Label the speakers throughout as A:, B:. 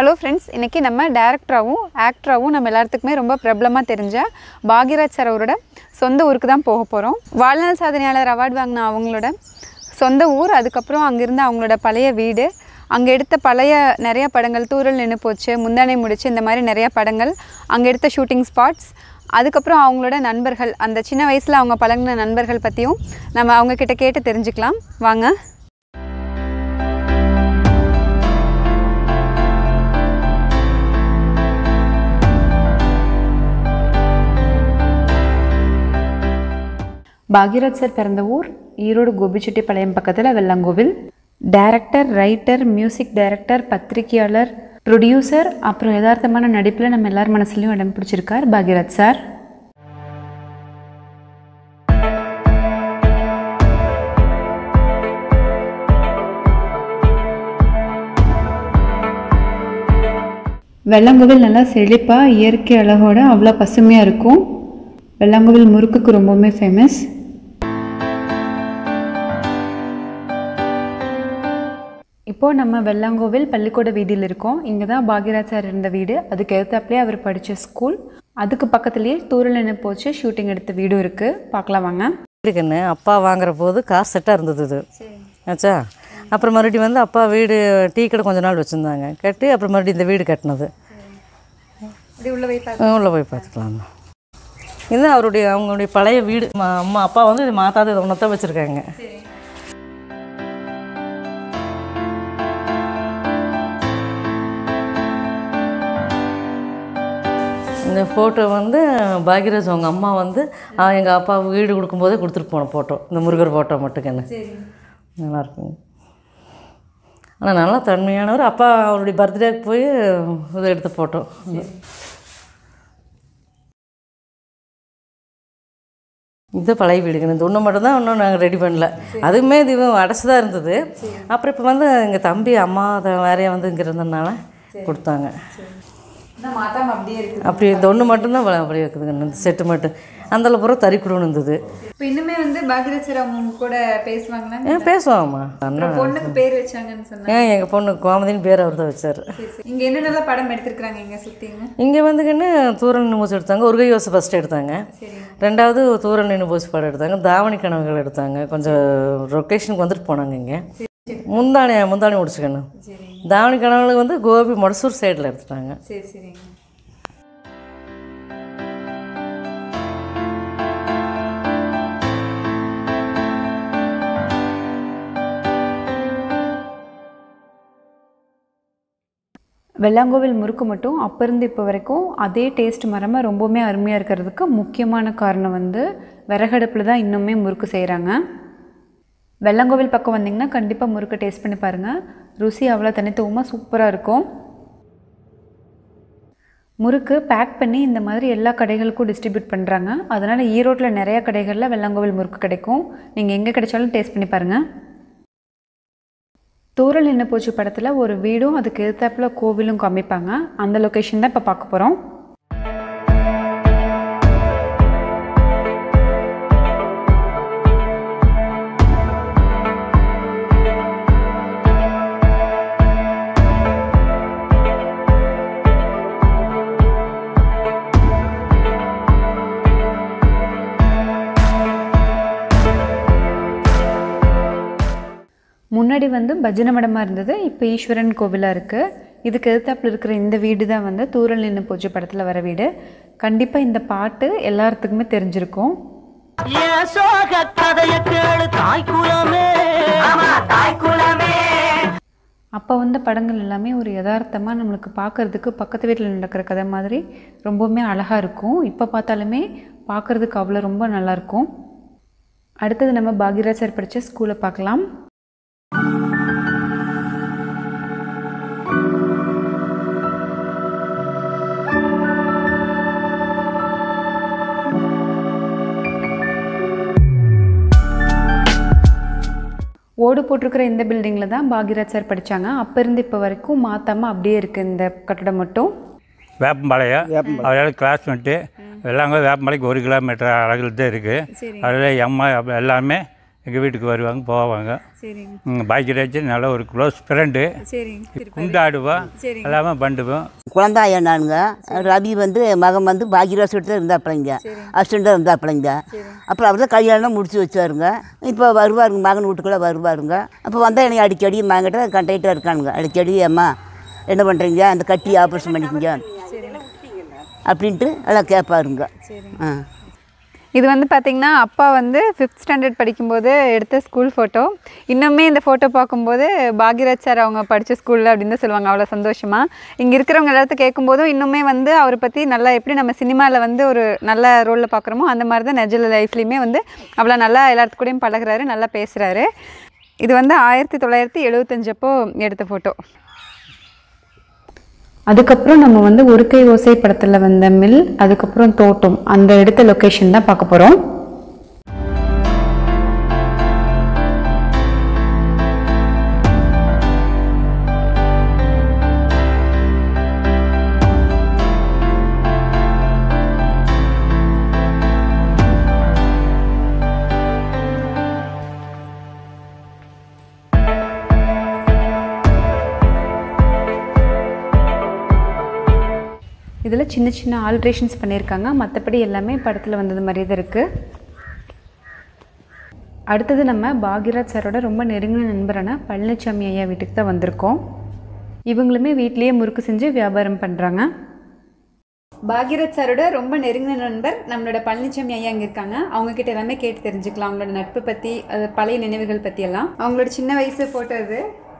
A: Hello friends இன்றைக்கி நம்ம டேரக்டராகவும் ஆக்டராகவும் நம்ம எல்லாத்துக்குமே ரொம்ப பிரபலமாக தெரிஞ்ச பாக்யராஜ் சார் அவரோட சொந்த ஊருக்கு தான் போக போகிறோம் வாழ்நாள் சாதனையாளர் அவார்டு வாங்கின அவங்களோட சொந்த ஊர் அதுக்கப்புறம் அங்கேருந்து அவங்களோட பழைய வீடு அங்கே எடுத்த பழைய நிறைய படங்கள் தூரல் நின்று போச்சு முந்தானை முடிச்சு இந்த மாதிரி நிறைய படங்கள் அங்கே எடுத்த ஷூட்டிங் ஸ்பாட்ஸ் அதுக்கப்புறம் அவங்களோட நண்பர்கள் அந்த சின்ன வயசில் அவங்க பழகின நண்பர்கள் பற்றியும் நம்ம அவங்க கிட்ட கேட்டு தெரிஞ்சுக்கலாம் வாங்க பாக்யராஜ் சார் பிறந்த ஊர் ஈரோடு கோபிச்செட்டிப்பாளையம் பக்கத்தில் Vellangovil director writer music director பத்திரிகையாளர் ப்ரொடியூசர் அப்புறம் யதார்த்தமான நடிப்பில் நம்ம எல்லார் மனசுலையும் இடம் பிடிச்சிருக்கார் பாக்யராஜ் சார் வெள்ளங்கோவில் நல்லா செழிப்பாக இயற்கை அழகோட அவ்வளோ பசுமையாக இருக்கும் வெள்ளங்கோவில் முறுக்குக்கு ரொம்பவுமே ஃபேமஸ் இப்போது நம்ம வெள்ளங்கோவில் பள்ளிக்கூட வீதியில் இருக்கோம் இங்கே தான் பாக்யராஜ் சார் இருந்த வீடு அதுக்கு எதிர்த்தாப்புலேயே அவர் படித்த ஸ்கூல் அதுக்கு பக்கத்துலேயே தூரல் நின்று போச்சு ஷூட்டிங் எடுத்த வீடும் இருக்குது பார்க்கலாம் வாங்க
B: வீடுக்குன்னு அப்பா வாங்குற போது கார் செட்டாக இருந்தது இது ஆச்சா அப்புறம் மறுபடியும் வந்து அப்பா வீடு டீ கடை கொஞ்ச நாள் வச்சுருந்தாங்க கட்டி அப்புறம் மறுபடியும் இந்த வீடு கட்டினது
A: இது உள்ள போய்
B: ஆ, உள்ள போய் பார்த்துக்கலாம் இது அவருடைய அவங்களுடைய பழைய வீடு ம- அம்மா அப்பா வந்து இது மாத்தாத இதை ஒன்றத்தான் வச்சுருக்காங்க இந்த ஃபோட்டோ வந்து பாக்யராஜ் அவங்க அம்மா வந்து எங்கள் அப்பா வீடு கொடுக்கும்போதே கொடுத்துட்டு போன ஃபோட்டோ இந்த முருகர் ஃபோட்டோ மட்டும் நல்லாயிருக்கும் ஆனால் நல்லா தன்மையானவர் அப்பா அவருடைய பர்த்டேக்கு போய் இதை எடுத்த ஃபோட்டோ இது பழைய வீடுங்க இந்த ஒன்று மட்டும் தான் இன்னும் நாங்கள் ரெடி பண்ணல அதுவுமே இது அடைச்சி தான் இருந்தது அப்புறம் இப்போ வந்து எங்கள் தம்பி அம்மா அதை வேறையாக வந்து இங்கே இருந்ததுனால கொடுத்தாங்க
A: மாத்தாம அப்படியே இருக்குது
B: அப்படி இந்த ஒன்று மட்டும்தான் வ- அப்படி இருக்குதுங்க இந்த செட்டு மட்டும் அந்தளவு பூரா தறி குடோன்னு இருந்தது
A: இப்போ இன்னுமே வந்து பாக்யராஜ் சார் அவங்க கூட பேசுவாங்களா
B: ஏன் பேசுவாம்மா அண்ணா
A: பொண்ணுக்கு பேர் வச்சாங்கன்னு சொன்னாங்க
B: ஏன் எங்கள் பொண்ணு கோமதின்னு பேர் அவர் தான் வச்சார்
A: சரி சரி இங்கே என்னென்ன படம் எடுத்திருக்காங்க இங்கே சுற்றிங்க
B: இங்கே வந்துக்கின்னு தூரல் நின்று போச்சு எடுத்தாங்க ஒரு கை யோசை ஃபஸ்ட்டு எடுத்தாங்க ரெண்டாவது தூரல் நின்று போச்சு படம் எடுத்தாங்க தாவணி கனவுகள் எடுத்தாங்க கொஞ்சம் லொக்கேஷனுக்கு வந்துட்டு போனாங்க இங்கே முந்தானி முந்தானி முடிச்சுக்கணும் தாவணி கனவுகளுக்கு வந்து கோபி மொடசூர் சைடில் எடுத்துட்டாங்க
A: சரி சரிங்க வெள்ளாங்கோவில் முறுக்கு மட்டும் அப்போ இருந்து இப்போ வரைக்கும் அதே டேஸ்ட் மரமாக ரொம்பவுமே அருமையாக இருக்கிறதுக்கு முக்கியமான காரணம் வந்து விறகடுப்பில் தான் இன்னுமே முறுக்கு செய்கிறாங்க வெள்ளங்கோவில் பக்கம் வந்தீங்கன்னா கண்டிப்பாக முறுக்கு டேஸ்ட் பண்ணி பாருங்கள் ருசி அவ்வளோ தனித்துவமாக சூப்பராக இருக்கும் முறுக்கு பேக் பண்ணி இந்த மாதிரி எல்லா கடைகளுக்கும் டிஸ்ட்ரிபியூட் பண்ணுறாங்க அதனால் ஈரோட்டில் நிறைய கடைகளில் வெள்ளங்கோவில் முறுக்கு கிடைக்கும் நீங்கள் எங்கே கிடைச்சாலும் டேஸ்ட் பண்ணி பாருங்கள் தூரல் நின்று போச்சு படத்தில் ஒரு வீடும் அதுக்கு எதிர்த்தாப்புல கோவிலும் காமிப்பாங்க அந்த லொக்கேஷன் தான் இப்போ பார்க்க போகிறோம் முன்னாடி வந்து பஜனை மடமாக இருந்தது இப்போ ஈஸ்வரன் கோவிலாக இருக்குது இதுக்கு எதிர்த்தாப்புல இருக்கிற இந்த வீடு தான் வந்து தூரல் நின்று போச்சு படத்தில் வர வீடு கண்டிப்பாக இந்த பாட்டு எல்லாத்துக்குமே தெரிஞ்சிருக்கும்
C: என் சோக கதைய கேளு தாய் குலமே ஆமா தாய் குலமே
A: அப்போ வந்த படங்கள் எல்லாமே ஒரு யதார்த்தமாக நம்மளுக்கு பார்க்குறதுக்கு பக்கத்து வீட்டில் நடக்கிற கதை மாதிரி ரொம்பவுமே அழகாக இருக்கும் இப்போ பார்த்தாலுமே பார்க்குறதுக்கு அவ்வளோ ரொம்ப நல்லாயிருக்கும் அடுத்தது நம்ம பாக்யராஜ் சார் படித்த ஸ்கூலை பார்க்கலாம் ஓடு போட்டிருக்கிற இந்த பில்டிங்கில் தான் பாக்யராஜ் சார் படித்தாங்க அப்போ இருந்து இப்போ வரைக்கும் மாற்றாமல் அப்படியே இருக்குது இந்த கட்டடம் மட்டும்
D: வேப்பம்பாளையம் அவரோட கிளாஸ்மேட்டு எல்லாமே வேப்பம்பாளையக்கு ஒரு கிலோமீட்டர் அழகில் தான் இருக்குது அதில் எம்மா எல்லாமே எங்கள் வீட்டுக்கு வருவாங்க போவாங்க
A: சரிங்க
D: ம், பாக்கியராஜ் நல்ல ஒரு க்ளோஸ் ஃப்ரெண்டு
A: சரிங்க
D: குண்டாடுவோம் எல்லாமே பண்ணுவோம்
E: குழந்தாயா நானுங்க ரவி வந்து மகன் வந்து பாக்யராஜ் தான் இருந்தாப்பிளைங்க அசிஸ்டண்டாக இருந்தாப்பிளைங்க அப்புறம் அவர் தான் கல்யாணம் முடிச்சு வச்சாருங்க இப்போ வருவாருங்க மகன் வீட்டுக்குள்ளே வருவாருங்க அப்போ வந்தால் எனக்கு அடிக்கடி மகன்கிட்ட கண்டக்டாக இருக்கானுங்க அடிக்கடி அம்மா என்ன பண்ணுறீங்க அந்த கட்டி ஆப்ரேஷன் பண்ணிக்கிங்க அப்படின்ட்டு எல்லாம் கேட்பாருங்க ஆ
A: இது வந்து பார்த்திங்கன்னா அப்பா வந்து ஃபிஃப்த் ஸ்டாண்டர்ட் படிக்கும்போது எடுத்த ஸ்கூல் ஃபோட்டோ இன்னுமே இந்த ஃபோட்டோ பார்க்கும்போது பாக்யராஜ் சார் அவங்க படித்த ஸ்கூலில் அப்படின்னு தான் சொல்லுவாங்க அவ்வளோ சந்தோஷமாக இங்கே இருக்கிறவங்க எல்லாத்தையும் கேட்கும்போதும் இன்னுமே வந்து அவரை பற்றி நல்லா எப்படி நம்ம சினிமாவில் வந்து ஒரு நல்ல ரோலில் பார்க்குறோமோ அந்த மாதிரி தான் நெஜல் லைஃப்லேயுமே வந்து அவ்வளோ நல்லா எல்லாத்து கூடயும் பழகுறாரு நல்லா பேசுகிறாரு இது வந்து ஆயிரத்தி தொள்ளாயிரத்தி எழுபத்தஞ்சப்போ எடுத்த ஃபோட்டோ அதுக்கப்புறம் நம்ம வந்து ஒரு கை ஓசை படத்தில் வந்த மில் அதுக்கப்புறம் தோட்டம் அந்த எடுத்த லொக்கேஷன் தான் பார்க்க போகிறோம் இதில் சின்ன சின்ன ஆல்ட்ரேஷன்ஸ் பண்ணியிருக்காங்க மற்றபடி எல்லாமே படத்தில் வந்தது மாதிரியே தான் இருக்குது அடுத்தது நம்ம பாக்யராஜ் சாரோட ரொம்ப நெருங்கின நண்பரான பழனிசாமி ஐயா வீட்டுக்கு தான் வந்திருக்கோம் இவங்களுமே வீட்லேயே முறுக்கு செஞ்சு வியாபாரம் பண்ணுறாங்க பாக்யராஜ் சாரோட ரொம்ப நெருங்கின நண்பர் நம்மளோட பழனிசாமி ஐயா இங்கே இருக்காங்க அவங்க கிட்ட எல்லாமே கேட்டு தெரிஞ்சுக்கலாம் அவங்களோட நட்பு பற்றி அது பழைய நினைவுகள் பற்றி எல்லாம் அவங்களோட சின்ன வயசு ஃபோட்டோ இது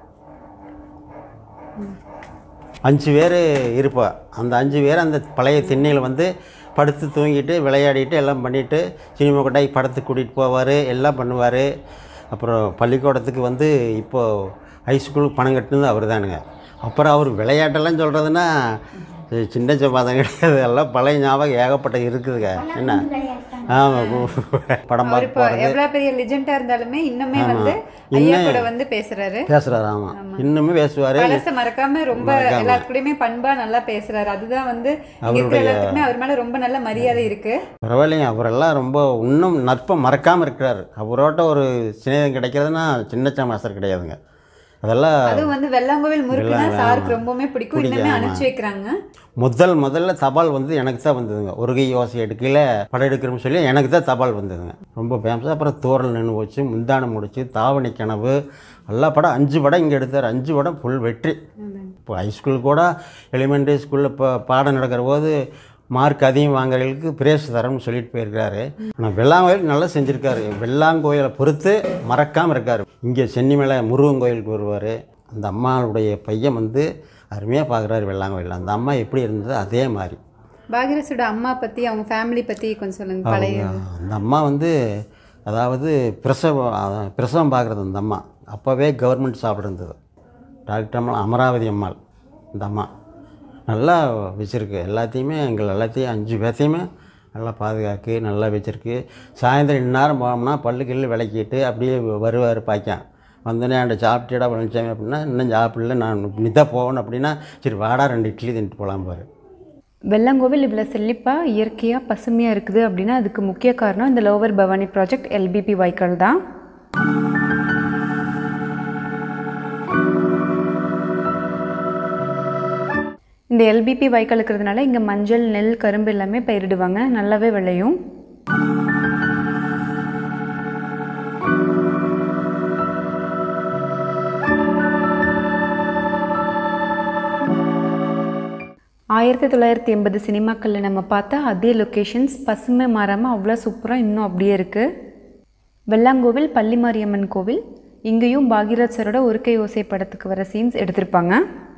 F: அஞ்சு பேர் இருப்பா அந்த அஞ்சு பேர் அந்த பழைய திண்ணையில் வந்து படுத்து தூங்கிட்டு விளையாடிட்டு எல்லாம் பண்ணிவிட்டு சினிமா கொண்டாய் படத்துக்கு கூட்டிகிட்டு போவார் எல்லாம் பண்ணுவார் அப்புறம் பள்ளிக்கூடத்துக்கு வந்து இப்போது ஹைஸ்கூலுக்கு பணம் கட்டினது அவர் தானுங்க அப்புறம் அவர் விளையாட்டெல்லாம் சொல்கிறதுனா சின்ன சம்பாதம் கிடையாது எல்லாம் பழைய ஞாபகம் ஏகப்பட்ட இருக்குதுங்க என்ன ஆமாம் படம்
A: அவர்
F: பார்க்க
A: இப்போ
F: போகிறது
A: எவ்வளோ பெரிய லெஜெண்டா இருந்தாலுமே இன்னுமே வந்து ஐயா
F: இன்னும்
A: கூட வந்து பேசுறாரு
F: பேசுகிறாரு ஆமாம் இன்னுமே பேசுவார்
A: பழச மறக்காம ரொம்ப எல்லாத்துக்கூடயுமே பண்பா நல்லா பேசுறாரு அதுதான் வந்து இங்க இருக்கிற எல்லாத்துக்குமே அவர் மேல ரொம்ப நல்ல மரியாதை இருக்கு
F: பரவாயில்லைங்க அவரெல்லாம் ரொம்ப இன்னும் நட்பை மறக்காமல் இருக்கிறாரு அவரோட ஒரு சிநேகம் கிடைக்கிறதுனா சின்ன மாஸ்டர் கிடையாதுங்க அதெல்லாம்
A: அதுவும் வந்து வெள்ளாங்கோவில் முறுக்குனா
F: வெள்ளா-
A: சாருக்கு ரொம்பவுமே பிடிக்கும்
F: பிடிக்கும்,
A: இன்னுமே
F: ஆமா.
A: அனுப்பிச்சு வைக்கிறாங்க
F: முதல் முதல்ல தபால் வந்து எனக்கு தான் வந்ததுங்க ஒரு கை யோசை எடுக்கல படம் எடுக்கிறோம்னு சொல்லி எனக்கு தான் தபால் வந்ததுங்க ரொம்ப ஃபேமஸ் அப்புறம் தோரல் நின்று போச்சு முந்தானம் முடிச்சு தாவணி கனவு எல்லா படம் அஞ்சு படம் இங்கே எடுத்தார் அஞ்சு படம் ஃபுல் வெற்றி இப்போ ஹைஸ்கூல் கூட எலிமெண்ட்ரி ஸ்கூலில் இப்போ பாடம் நடக்கிற போது மார்க் அதிகம் வாங்குறவங்களுக்கு பிரேஸ் தரம்னு சொல்லிட்டு போயிருக்காரு ஆனால் வெள்ளாங்கோயில் நல்லா செஞ்சுருக்காரு வெள்ளாங்கோயிலை பொறுத்து மறக்காமல் இருக்கார் இங்கே சென்னிமலை முருகன் கோயிலுக்கு வருவார் அந்த அம்மாவுடைய பையன் வந்து அருமையாக பார்க்குறாரு வெள்ளாங்கோயில் அந்த அம்மா எப்படி இருந்தது அதே மாதிரி
A: பாகிரஸோட அம்மா பத்தி அவங்க ஃபேமிலி பத்தி கொஞ்சம் சொல்லுங்க பழைய
F: அவங்க அந்த அம்மா வந்து அதாவது பிரசவம் அதான் பிரசவம் பார்க்குறது அந்த அம்மா அப்போவே கவர்மெண்ட் சாப்பிட இருந்தது டாக்டர் அம்மா அமராவதி அம்மாள் இந்த அம்மா நல்லா வச்சுருக்கு எல்லாத்தையுமே எங்கள் எல்லாத்தையும் அஞ்சு பேர்த்தையுமே நல்லா பாதுகாக்கு நல்லா வச்சுருக்கு சாயந்தரம் இந்நேரம் போனோம்னா பல்லு கில்லு விளக்கிட்டு அப்படியே வருவார் பாய்க்கான் வந்தோடனே அந்த சாப்பிட்டுடா பழனிசாமி அப்படின்னா இன்னும் சாப்பிடல நான் நிதான் போகணும் அப்படின்னா சரி வாடா ரெண்டு இட்லி தின்ட்டு போகலாம் பாரு
A: வெள்ளங்கோவில் இவ்வளோ செழிப்பாக இயற்கையாக பசுமையாக இருக்குது அப்படின்னா அதுக்கு முக்கிய காரணம் இந்த லோவர் பவானி ப்ராஜெக்ட் எல்பிபி வாய்க்கால் தான் இந்த எல்பிபி வாய்க்கால் இருக்கிறதுனால இங்கே மஞ்சள் நெல் கரும்பு எல்லாமே பயிரிடுவாங்க நல்லாவே விளையும் ஆயிரத்தி தொள்ளாயிரத்தி எண்பது சினிமாக்களில் நம்ம பார்த்தா அதே லொக்கேஷன்ஸ் பசுமை மாறாமல் அவ்வளோ சூப்பராக இன்னும் அப்படியே இருக்குது வெள்ளாங்கோவில் பள்ளிமாரியம்மன் கோவில் இங்கேயும் பாகிராஜ் சரோட ஒரு கை ஓசை படத்துக்கு வர சீன்ஸ் எடுத்திருப்பாங்க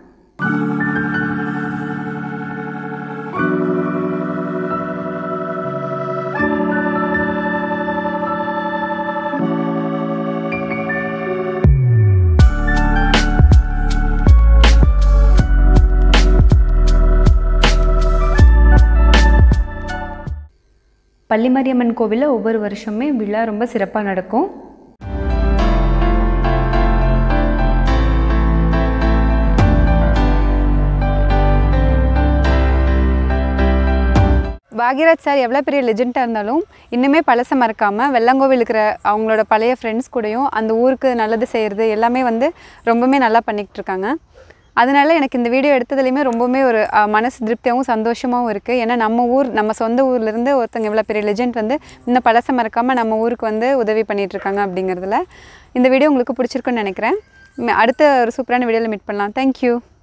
A: பள்ளிமாரியம்மன் கோவிலில் ஒவ்வொரு வருஷமே விழா ரொம்ப சிறப்பாக நடக்கும் பாக்யராஜ் சார் எவ்வளோ பெரிய லெஜெண்டாக இருந்தாலும் இன்னுமே பழசை மறக்காமல் வெள்ளங்கோவில் இருக்கிற அவங்களோட பழைய ஃப்ரெண்ட்ஸ் கூடயும் அந்த ஊருக்கு நல்லது செய்கிறது எல்லாமே வந்து ரொம்பவுமே நல்லா பண்ணிக்கிட்டு இருக்காங்க அதனால எனக்கு இந்த வீடியோ எடுத்ததுலேயுமே ரொம்பவுமே ஒரு அஹ், மனசு திருப்தியாகவும் சந்தோஷமாகவும் இருக்குது ஏன்னா நம்ம ஊர் நம்ம சொந்த ஊர்லேருந்து ஒருத்தங்க இவ்வளோ பெரிய லெஜெண்ட் வந்து இன்னும் பழசை மறக்காமல் நம்ம ஊருக்கு வந்து உதவி பண்ணிட்டு இருக்காங்க அப்படிங்கிறதுல இந்த வீடியோ உங்களுக்கு பிடிச்சிருக்குன்னு நினைக்கிறேன் ம- அடுத்த ஒரு சூப்பரான வீடியோவில் மீட் பண்ணலாம் தேங்க்யூ